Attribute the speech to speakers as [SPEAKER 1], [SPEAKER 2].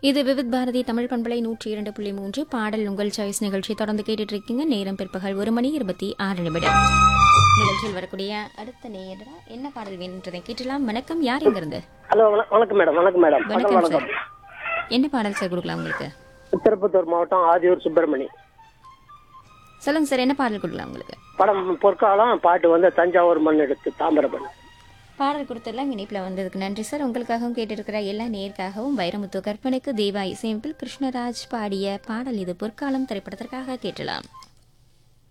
[SPEAKER 1] இது விவித் பாரதி தமிழ் பண்பலை நூற்றி இரண்டு புள்ளி மூன்று பாடல் உங்கள் சாய்ஸ் நிகழ்ச்சி தொடர்ந்து கேட்டுட்டு இருக்கீங்க நேரம் பிற்பகல் ஒரு மணி இருபத்தி ஆறு நிமிடம் நிகழ்ச்சியில் வரக்கூடிய அடுத்த நேரம் என்ன பாடல் வேணுன்றதை கேட்டலாம் வணக்கம் யார் இங்கிருந்து
[SPEAKER 2] ஹலோ வண- வணக்கம் மேடம் வணக்கம் மேடம்
[SPEAKER 1] வணக்கம்
[SPEAKER 2] வணக்கம்
[SPEAKER 1] சார் என்ன பாடல் சார் கொடுக்கலாம் உங்களுக்கு
[SPEAKER 2] திருப்பத்தூர் மாவட்டம் ஆதியூர் சுப்பிரமணி
[SPEAKER 1] சொல்லுங்க சார் என்ன பாடல் கொடுக்கலாம் உங்களுக்கு
[SPEAKER 2] படம் பொற்காலம் பாட்டு வந்து தஞ்சாவூர் மண் எடுத்து தாமிரபரணி
[SPEAKER 1] பாடல் கொடுத்தெல்லாம் இணைப்பில் வந்ததுக்கு நன்றி சார் உங்களுக்காகவும் கேட்டிருக்கிற எல்லா நேர்க்காகவும் வைரமுத்து கற்பனைக்கு தேவா இசையமைப்பில் கிருஷ்ணராஜ் பாடிய பாடல் இது பொற்காலம் திரைப்படத்திற்காக கேட்டலாம்